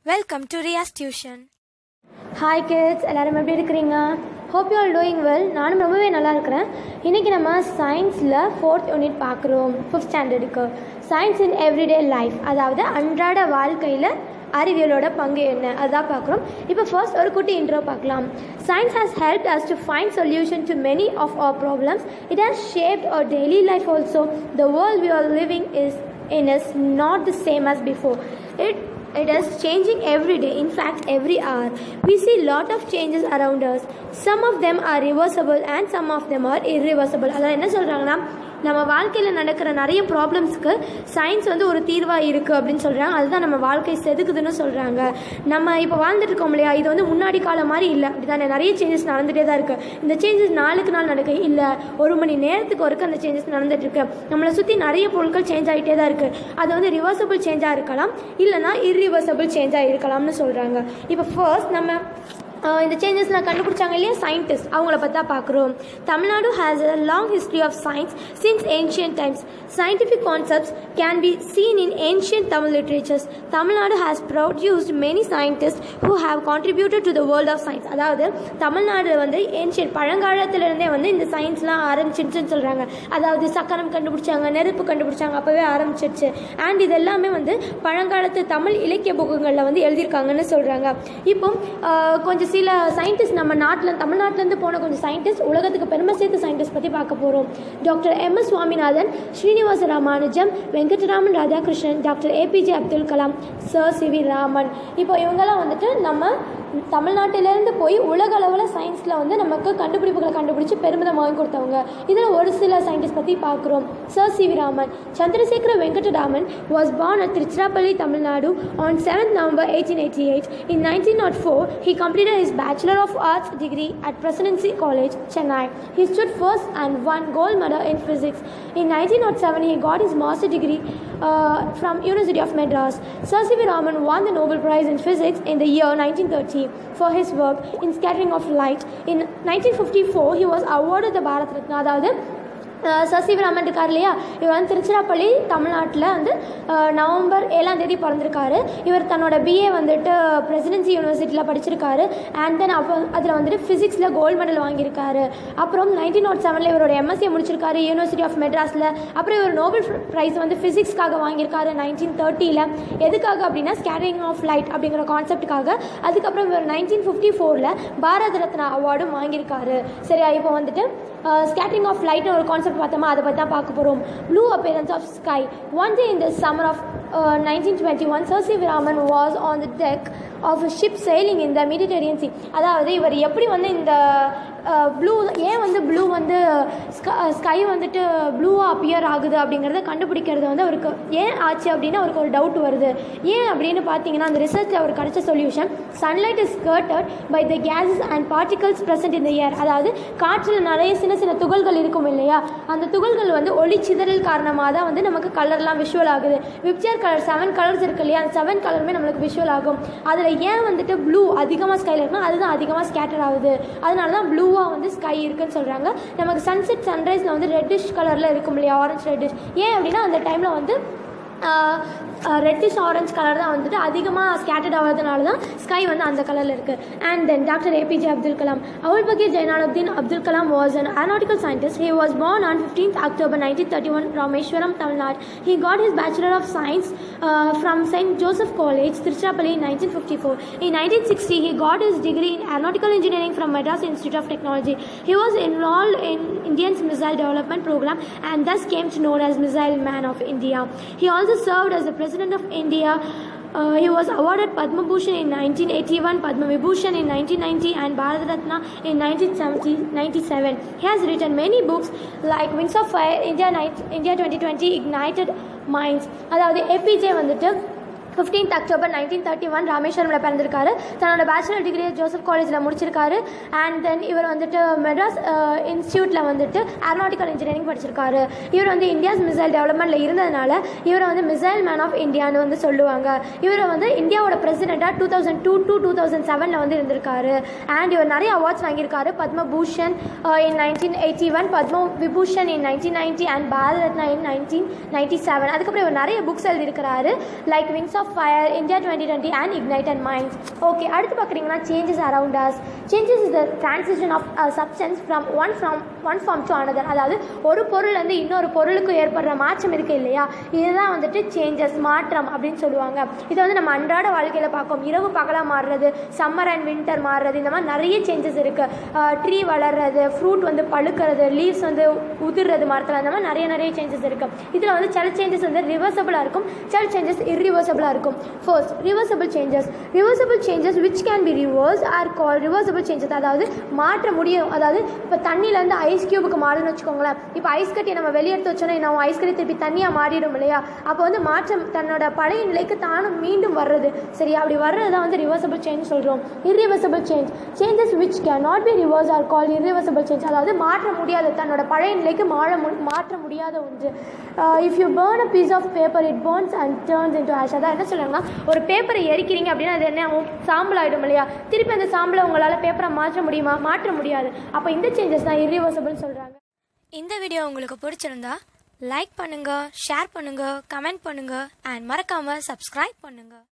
Welcome to Riya's Tuition. Hi kids எல்லாரும் எப்படி இருக்கிறீங்க hope you all doing well நானும் ரொம்பவே நல்லா இருக்கிறேன் இன்றைக்கி நம்ம சயின்ஸில் ஃபோர்த் யூனிட் பார்க்குறோம் ஃபிஃப்த் ஸ்டாண்டர்டுக்கு சயின்ஸ் இன் எவ்ரிடே லைஃப் அதாவது அன்றாட வாழ்க்கையில் அறிவியலோட பங்கு என்ன அதான் பார்க்குறோம் இப்போ ஃபர்ஸ்ட் ஒரு குட்டி இன்ட்ரோ பார்க்கலாம் science has help us to find solution to many of our problems it has shaped our daily life also the world we are living is in is not the same as before. It it is changing every day. In fact, every hour. We see lot of changes around us. Some of them are reversible and some of them are irreversible. அதான் என்ன சொல்கிறாங்கன்னா நம்ம வாழ்க்கையில் நடக்கிற நிறைய ப்ராப்ளம்ஸ்க்கு science வந்து ஒரு தீர்வாக இருக்குது அப்படின்னு சொல்கிறாங்க அதுதான் நம்ம வாழ்க்கை செதுக்குதுன்னு சொல்கிறாங்க நம்ம இப்போ வாழ்ந்துட்டு இருக்கோம் இல்லையா இது வந்து முன்னாடி காலம் மாதிரி இல்லை அப்படி தானே நிறைய சேஞ்சஸ் நடந்துகிட்டே தான் இருக்குது இந்த சேஞ்சஸ் நாளுக்கு நாள் நடக்க இல்லை ஒரு மணி நேரத்துக்கு ஒருக்க அந்த சேஞ்சஸ் நடந்துட்டு இருக்கு நம்மளை சுற்றி நிறைய பொருட்கள் சேஞ்ச் ஆகிட்டே தான் இருக்குது அது வந்து ரிவர்சபிள் சேஞ்சாக இருக்கலாம் இல்லைனா இர்ரிவர்சபிள் சேஞ்சாக இருக்கலாம்னு சொல்கிறாங்க இப்போ ஃபர்ஸ்ட் நம்ம ஆஹ் இந்த சேஞ்சஸ்லாம் கண்டுபிடிச்சாங்க இல்லையா சயின்டிஸ்ட் அவங்கள பற்றி தான் பார்க்குறோம் Tamil Nadu has a long history of science since ancient times scientific concepts can be seen in ancient Tamil literatures Tamil Nadu has produced many scientist who have contributed to the world of science அதாவது தமிழ்நாடு வந்து ஏன்ஷியன்ட் பழங்காலத்திலிருந்தே வந்து இந்த சயின்ஸ்லாம் ஆரம்பிச்சிருச்சுன்னு சொல்கிறாங்க அதாவது சக்கரம் கண்டுபிடிச்சாங்க நெருப்பு கண்டுபிடிச்சாங்க அப்போவே ஆரம்பிச்சிருச்சு அண்ட் இது எல்லாமே வந்து பழங்காலத்து தமிழ் இலக்கிய புக்குகளில் வந்து எழுதியிருக்காங்கன்னு சொல்கிறாங்க இப்போ ஆஹ், கொஞ்சம் சில சயின்டிஸ்ட் நம்ம நாட்டில் தமிழ்நாட்டிலேருந்து போன கொஞ்சம் சயின்டிஸ்ட் உலகத்துக்கு பெருமை சேர்த்த சயின்டிஸ்ட் பற்றி பார்க்க போகிறோம் doctor M S Swaminathan Srinivasa Ramanujam Venkataraman Radhakrishnan doctor APJ Abdul Kalam sir C V Raman இப்போ இவங்கெல்லாம் வந்துட்டு நம்ம தமிழ்நாட்டிலேருந்து போய் உலக அளவில் சயின்ஸில் வந்து நமக்கு கண்டுபிடிப்புகளை கண்டுபிடிச்சு பெருமிதம் வாங்கி கொடுத்தவங்க இதில் ஒரு சில சயின்டிஸ்ட் பற்றி பார்க்குறோம் sir C V Raman Chandrasekhara Venkataraman was born at Tiruchirappalli, Tamil Nadu on 7th November 1888. In 1904, he completed his Bachelor of Arts degree at Presidency College, Chennai. He stood first and won gold medal in physics. In 1907, he got his master degree uh, from University of Madras. Sir C.V. Raman won the Nobel Prize in Physics in the year 1930 for his work in scattering of light. In 1954, he was awarded the Bharat Ratna, அதாவது சசிவராமன் இருக்கார் இல்லையா இவர் வந்து திருச்சிராப்பள்ளி தமிழ்நாட்டில் வந்து அஹ், November ஏழாம் தேதி பிறந்திருக்காரு இவர் தன்னோட பிஏ வந்துட்டு பிரசிடென்சி யூனிவர்சிட்டியில் படிச்சிருக்காரு அண்ட் தென் அப்போ அதில் வந்துட்டு ஃபிசிக்ஸில் கோல்டு மெடல் வாங்கியிருக்காரு அப்புறம் நைன்டீன் நாட் செவனில் இவரோட எம்எஸ்சி முடிச்சிருக்காரு யூனிவர்சிட்டி ஆஃப் மெட்ராஸில் அப்புறம் இவர் நோபல் ப்ரைஸ் வந்து ஃபிசிக்ஸ்க்காக வாங்கியிருக்காரு நைன்டீன் தேர்ட்டியில் எதுக்காக அப்படின்னா ஸ்கேட்டரிங் ஆஃப் லைட் அப்படிங்கிற கான்செப்ட்டுக்காக அதுக்கப்புறம் இவர் நைன்டீன் ஃபிஃப்டி ஃபோரில் பாரத ரத்னா அவார்டும் வாங்கியிருக்காரு சரியா இப்போ வந்துட்டு ஸ்கேட்டரிங் ஆஃப் லைட்னு ஒரு கான்செப்ட் பார்த்தோமா அதை பற்றி தான் பார்க்க போகிறோம் blue appearance of sky one day in the summer of nineteen twenty one sir C Raman was on the deck of ship sailing in the Mediterranean Sea அதாவது இவர் எப்படி வந்து இந்த ப்ளூ ஏன் வந்து ப்ளூ வந்து ஸ்கை வந்துட்டு ப்ளூவாக அப்பியர் ஆகுது அப்படிங்கிறத கண்டுபிடிக்கிறது வந்து அவருக்கு ஏன் ஆச்சு அப்படின்னு அவருக்கு ஒரு டவுட் வருது ஏன் அப்படின்னு பார்த்தீங்கன்னா அந்த ரிசர்ச்சில் அவர் கிடைச்ச solution sunlight is skirted by the gases and particles present in the air அதாவது காற்றில் நிறைய சின்ன சின்ன துகள்கள் இருக்கும் இல்லையா அந்த துகள்கள் வந்து ஒளி சிதறல் காரணமாக தான் வந்து நமக்கு கலர்லாம் விஷுவல் ஆகுது விப்ஜர் கலர் செவன் கலர்ஸ் இருக்கு இல்லையா அந்த செவன் கலருமே நம்மளுக்கு விஷுவல் ஆகும் அதில் ஏன் வந்துட்டு ப்ளூ அதிகமாக ஸ்கையில் இருக்குன்னா அதுதான் அதிகமாக ஸ்கேட்டர் ஆகுது அதனால தான் ப்ளூவாக வந்து ஸ்கை இருக்குன்னு சொல்கிறாங்க நமக்கு சன்செட் சன்ரைஸில் வந்து ரெட்டிஷ் கலரில் இருக்கும் இல்லையா ஆரஞ்ச் ரெட்டிஷ் ஏன் அப்படின்னா அந்த டைமில் வந்து ரெட்டிஷ் ஆரஞ்ச் கலர் தான் வந்துட்டு அதிகமாக ஸ்கேட்டர்ட் ஆகிறதுனால தான் ஸ்கை வந்து அந்த கலரில் இருக்குது and then doctor APJ Abdul Kalam Avul Pakir Jainulabdeen Abdul Kalam was an aeronautical scientist. He was born on 15th October 1931, Rameshwaram, Tamil Nadu. He got his Bachelor of Science uh, from St. Joseph College, Tiruchirappalli in 1954. In 1960, he got his degree in aeronautical engineering from Madras Institute of Technology. He was enrolled in Indian's missile development program and thus came to known as Missile Man of India. He also served as the President of India. Uh, he was awarded Padma Bhushan in 1981, Padma Vibhushan in 1990, and Bharat Ratna in 1997. He has written many books like Wings of Fire, India, Night, India 2020, Ignited Minds. அதாவது APJ வந்துட்டு fifteenth October nineteen thirty one ராமேஸ்வரமில் பிறந்திருக்காரு தன்னோட bachelor டிகிரியை Joseph காலேஜில் முடிச்சிருக்காரு and then இவர் வந்துட்டு மெட்ராஸ் இன்ஸ்டியூட்டில் வந்துட்டு ஏரோநாட்டிக்கல் இன்ஜினியரிங் படிச்சிருக்காரு இவர் வந்து இந்தியாஸ் மிசைல் டெவலப்மெண்ட்டில் இருந்ததுனால இவரை வந்து மிசைல் மேன் ஆஃப் இந்தியான்னு வந்து சொல்லுவாங்க இவர் வந்து இந்தியாவோட பிரசிடெண்ட்டாக two thousand two two two thousand செவனில் வந்து இருந்திருக்காரு அண்ட் இவர் நிறைய அவார்ட்ஸ் வாங்கியிருக்காரு Padma Bhushan in nineteen eighty one Padma Vibhushan in nineteen ninety and Bharat Ratna in nineteen ninety seven அதுக்கப்புறம் இவர் நிறைய புக்ஸ் எழுதியிருக்கிறாரு like wings of fire India twenty twenty and ignite and minds okay அடுத்து பார்க்குறீங்கன்னா changes around us changes is the transition of substance from one from one form to another அதாவது ஒரு பொருள்லேருந்து இன்னொரு பொருளுக்கு ஏற்படுற மாற்றம் இருக்குது இல்லையா இதுதான் வந்துட்டு சேஞ்சஸ் மாற்றம் அப்படின்னு சொல்லுவாங்க இதை வந்து நம்ம அன்றாட வாழ்க்கையில் பார்க்கோம் இரவு பகலாக மாறுறது சம்மர் அண்ட் வின்டர் மாறுறது இந்த மாதிரி நிறைய சேஞ்சஸ் இருக்குது ட்ரீ வளர்றது ஃப்ரூட் வந்து பழுக்கிறது லீவ்ஸ் வந்து உதிர்றது மரத்தில் அந்த மாதிரி நிறைய நிறைய சேஞ்சஸ் இருக்குது இதில் வந்து சில சேஞ்சஸ் வந்து ரிவர்சபிளாக இருக்கும் சில சேஞ்சஸ் இர்ரிவர்சபிளாக இருக்கும் first reversible changes reversible changes which can be reverse are call reversible changes அதாவது மாற்ற முடியும் அதாவது இப்போ தண்ணியிலேருந்து ஐஸ் கியூபுக்கு மாறுன்னு வச்சுக்கோங்களேன் இப்போ ஐஸ் கட்டி நம்ம வெளியே எடுத்து வச்சோன்னா நம்ம ஐஸ் கட்டி திருப்பி தண்ணியாக மாறிடும் இல்லையா அப்போ வந்து மாற்றம் தன்னோட பழைய நிலைக்கு தானும் மீண்டும் வர்றது சரி அப்படி வர்றது தான் வந்து ரிவர்சபிள் சேஞ்ச் சொல்கிறோம் irreversible change changes which can not be reverse are call irreversible change அதாவது மாற்ற முடியாத தன்னோட பழைய நிலைக்கு மாற மு மாற்ற முடியாத ஒன்று if you burn a piece of paper it burns and turns into ash அதான் என்ன சொல்லுவாங்கன்னா ஒரு பேப்பரை எரிக்கிறீங்க அப்படின்னா அது என்ன ஆகும்? சாம்பல் ஆகிடும் இல்லையா திருப்பி அந்த சாம்பலை உங்களால் பேப்பரை மாற்ற முடியுமா மாற்ற முடியாது அப்போ இந்த சேஞ்சஸ் தான் இர்ரிவர்சபிள் சொல்கிறாங்க இந்த வீடியோ உங்களுக்கு பிடிச்சிருந்தா லைக் பண்ணுங்க ஷேர் பண்ணுங்க கமெண்ட் பண்ணுங்க அண்ட் மறக்காம சப்ஸ்கிரைப் பண்ணுங்க